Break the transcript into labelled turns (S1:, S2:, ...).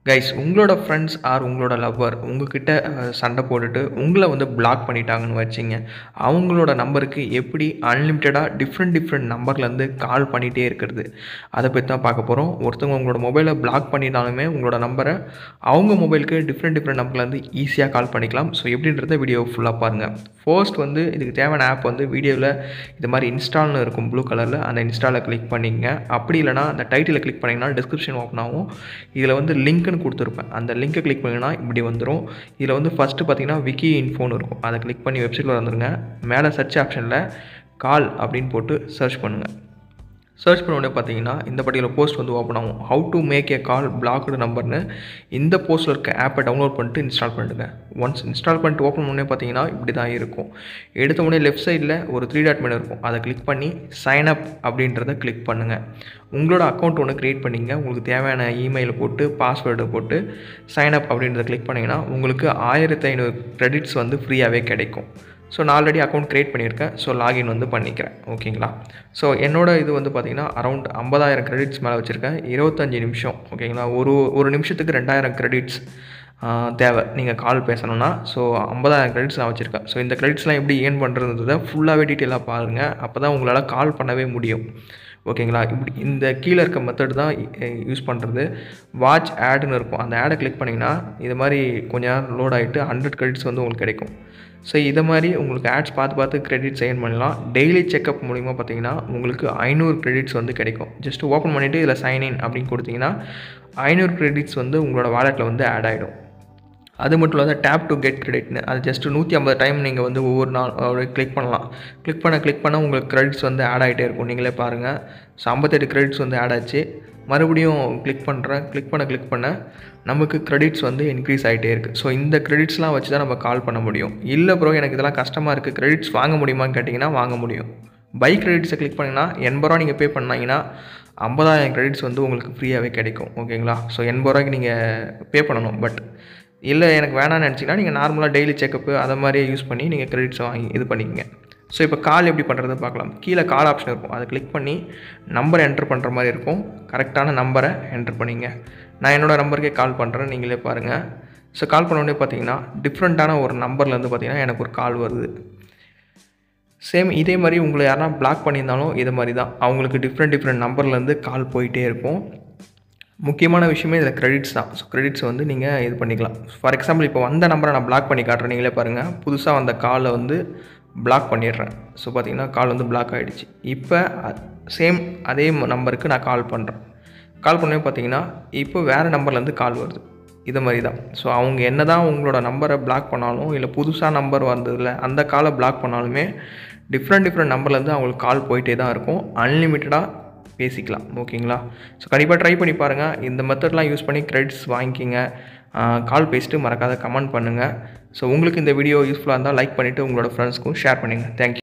S1: guys உங்களோட friends R உங்களோட lover உங்ககிட்ட அஹ், சண்டை போட்டுட்டு உங்களை வந்து பிளாக் பண்ணிட்டாங்கன்னு வச்சிங்க அவங்களோட நம்பருக்கு எப்படி அன்லிமிட்டடாக டிஃப்ரெண்ட் டிஃப்ரெண்ட் நம்பர்லேருந்து கால் பண்ணிகிட்டே இருக்கிறது அதை பற்றி தான் பார்க்க போகிறோம் ஒருத்தவங்க உங்களோட மொபைலை பிளாக் பண்ணிட்டாலுமே உங்களோட நம்பரை அவங்க மொபைலுக்கு டிஃப்ரெண்ட் டிஃப்ரெண்ட் நம்பர்லேருந்து ஈஸியாக கால் பண்ணிக்கலாம் ஸோ எப்படின்றத வீடியோ ஃபுல்லாக பாருங்கள் ஃபர்ஸ்ட் வந்து இதுக்கு தேவையான ஆப் வந்து வீடியோவில் இது மாதிரி இன்ஸ்டால்னு இருக்கும் ப்ளூ கலரில் அந்த இன்ஸ்டாலில் கிளிக் பண்ணிங்க அப்படி இல்லைனா அந்த டைட்டிலை கிளிக் பண்ணிங்கன்னா டிஸ்கிரிப்ஷன் ஓப்பன் ஆகும் இதில் வந்து லிங்க்னு கொடுத்துருப்பேன் அந்த லிங்கை கிளிக் பண்ணிங்கன்னா இப்படி வந்துடும் இதில் வந்து ஃபஸ்ட்டு பார்த்தீங்கன்னா விக்கி இன்ஃபோன் இருக்கும் அதை கிளிக் பண்ணி வெப்சைட்டில் வந்துருங்க மேலே சர்ச் ஆப்ஷனில் கால் அப்படின்னு போட்டு சர்ச் பண்ணுங்கள் சர்ச் பண்ண உடனே பார்த்தீங்கன்னா இந்த பட்டியலில் போஸ்ட் வந்து ஓப்பன் ஆகும் how to make a call blocked நம்பர்னு இந்த போஸ்ட்டில் இருக்க ஆப்பை டவுன்லோட் பண்ணிட்டு இன்ஸ்டால் பண்ணிடுங்க ஒன்ஸ் இன்ஸ்டால் பண்ணிட்டு ஓப்பன் பண்ணே பார்த்தீங்கன்னா இப்படி தான் இருக்கும் எடுத்த உடனே லெஃப்ட் சைடில் ஒரு த்ரீ டாட் மெனு இருக்கும் அதை கிளிக் பண்ணி சைன் அப் அப்படின்றத கிளிக் பண்ணுங்கள் உங்களோட அக்கௌண்ட் ஒன்று க்ரியேட் பண்ணிங்க உங்களுக்கு தேவையான இமெயில் போட்டு பாஸ்வேர்டு போட்டு சைன் அப் அப்படின்றத கிளிக் பண்ணிங்கன்னா உங்களுக்கு ஆயிரத்தி ஐநூறு க்ரெடிட்ஸ் வந்து ஃப்ரீயாகவே கிடைக்கும் ஸோ நான் ஆல்ரெடி அக்கௌண்ட் க்ரியேட் பண்ணியிருக்கேன் ஸோ லாகின் வந்து பண்ணிக்கிறேன் ஓகேங்களா ஸோ என்னோட இது வந்து பார்த்திங்கன்னா அரௌண்ட் ஐம்பதாயிரம் க்ரெடிட்ஸ் மேலே வச்சுருக்கேன் இருபத்தஞ்சி நிமிஷம் ஓகேங்களா ஒரு ஒரு நிமிஷத்துக்கு ரெண்டாயிரம் க்ரெடிட்ஸ் தேவை நீங்கள் கால் பேசணும்னா ஸோ ஐம்பதாயிரம் க்ரெடிட்ஸ் நான் வச்சுருக்கேன் ஸோ இந்த க்ரெடிட்ஸ்லாம் எப்படி ஏர்ன் பண்ணுறதுன்றதை ஃபுல்லாகவே டீட்டெயிலாக பாருங்கள் அப்போ தான் உங்களால் கால் பண்ணவே முடியும் ஓகேங்களா இப்படி இந்த கீழே இருக்க மெத்தட் தான் யூஸ் பண்ணுறது வாட்ச் ஆடுன்னு இருக்கும் அந்த ஆடை கிளிக் பண்ணிங்கன்னா இது மாதிரி கொஞ்ச நேரம் லோட் ஆகிட்டு ஹண்ட்ரட் கிரெடிட்ஸ் வந்து உங்களுக்கு கிடைக்கும் ஸோ இதை மாதிரி உங்களுக்கு ஆட்ஸ் பார்த்து பார்த்து கிரெடிட்ஸ் ஏர்ன் பண்ணலாம் டெய்லி செக்அப் மூலிமா பார்த்தீங்கன்னா உங்களுக்கு ஐநூறு கிரெடிட்ஸ் வந்து கிடைக்கும் ஜஸ்ட் ஓப்பன் பண்ணிவிட்டு இதில் சைன்இன் அப்படின்னு கொடுத்தீங்கன்னா ஐநூறு கிரெடிட்ஸ் வந்து உங்களோட வாலெட்டில் வந்து ஆட் ஆகிடும் அது மட்டும் இல்லாத டேப் டு கெட் கிரெடிட்னு அது ஜஸ்ட் நூற்றி ஐம்பது டைம் நீங்கள் வந்து ஒவ்வொரு நாள் கிளிக் பண்ணலாம் கிளிக் பண்ண கிளிக் பண்ண உங்களுக்கு கிரெடிட்ஸ் வந்து ஆட் ஆகிட்டே இருக்கும் நீங்களே பாருங்கள் ஸோ ஐம்பத்தெட்டு கிரெடிட்ஸ் வந்து ஆட் ஆச்சு மறுபடியும் கிளிக் பண்ணுறேன் கிளிக் பண்ண கிளிக் பண்ண நமக்கு கிரெடிட்ஸ் வந்து இன்க்ரீஸ் ஆகிட்டே இருக்குது ஸோ இந்த கிரெடிட்ஸ்லாம் வச்சு தான் நம்ம கால் பண்ண முடியும் இல்லை ப்ரோ எனக்கு இதெல்லாம் கஷ்டமாக இருக்குது கிரெடிட்ஸ் வாங்க முடியுமான்னு கேட்டிங்கன்னா வாங்க முடியும் பை கிரெடிட்ஸை கிளிக் பண்ணிங்கன்னா எண்பது ரூபா நீங்கள் பே பண்ணாங்கன்னா ஐம்பதாயிரம் கிரெடிட்ஸ் வந்து உங்களுக்கு ஃப்ரீயாகவே கிடைக்கும் ஓகேங்களா ஸோ எண்பது ரூபாய்க்கு நீங்கள் பே பண்ணணும் பட் இல்லை எனக்கு வேணாம்னு நினச்சிங்கன்னா நீங்கள் நார்மலாக டெய்லி செக்கப்பு அதை மாதிரியே யூஸ் பண்ணி நீங்கள் கிரெடிட்ஸ் வாங்கி இது பண்ணிக்கங்க ஸோ இப்போ கால் எப்படி பண்ணுறதை பார்க்கலாம் கீழே கால் ஆப்ஷன் இருக்கும் அதை கிளிக் பண்ணி நம்பரை என்டர் பண்ணுற மாதிரி இருக்கும் கரெக்டான நம்பரை என்டர் பண்ணிங்க நான் என்னோடய நம்பருக்கே கால் பண்ணுறேன் நீங்களே பாருங்கள் ஸோ கால் பண்ண உடனே பார்த்தீங்கன்னா டிஃப்ரெண்ட்டான ஒரு நம்பர்லேருந்து பார்த்தீங்கன்னா எனக்கு ஒரு கால் வருது சேம் இதே மாதிரி உங்களை யாரா பிளாக் பண்ணியிருந்தாலும் இது மாதிரி தான் அவங்களுக்கு டிஃப்ரெண்ட் டிஃப்ரெண்ட் நம்பர்லேருந்து கால் போயிட்டே இருக்கும் முக்கியமான விஷயமே இதில் கிரெடிட்ஸ் தான் ஸோ கிரெடிட்ஸ் வந்து நீங்கள் இது பண்ணிக்கலாம் ஃபார் எக்ஸாம்பிள் இப்போ வந்த நம்பரை நான் பிளாக் பண்ணி காட்டுறேன் நீங்களே பாருங்கள் புதுசாக வந்த காலை வந்து பிளாக் பண்ணிடுறேன் ஸோ பார்த்தீங்கன்னா கால் வந்து பிளாக் ஆகிடுச்சு இப்போ சேம் அதே நம்பருக்கு நான் கால் பண்ணுறேன் கால் பண்ணவே பார்த்தீங்கன்னா இப்போ வேறு நம்பர்லேருந்து கால் வருது இது மாதிரி தான் ஸோ அவங்க என்ன தான் உங்களோட நம்பரை பிளாக் பண்ணாலும் இல்லை புதுசாக நம்பர் வந்ததில்ல அந்த காலை பிளாக் பண்ணாலுமே டிஃப்ரெண்ட் டிஃப்ரெண்ட் நம்பர்லேருந்து அவங்களுக்கு கால் போயிட்டே தான் இருக்கும் அன்லிமிட்டடாக பேசிக்கலாம் ஓகேங்களா ஸோ கண்டிப்பாக ட்ரை பண்ணி பாருங்கள் இந்த மெத்தட்லாம் யூஸ் பண்ணி கிரெடிட்ஸ் வாங்கிக்கிங்க கால் பேசிட்டு மறக்காத கமெண்ட் பண்ணுங்கள் ஸோ உங்களுக்கு இந்த வீடியோ யூஸ்ஃபுல்லாக இருந்தால் லைக் பண்ணிவிட்டு உங்களோட ஃப்ரெண்ட்ஸ்க்கும் ஷேர் பண்ணுங்கள் தேங்க்யூ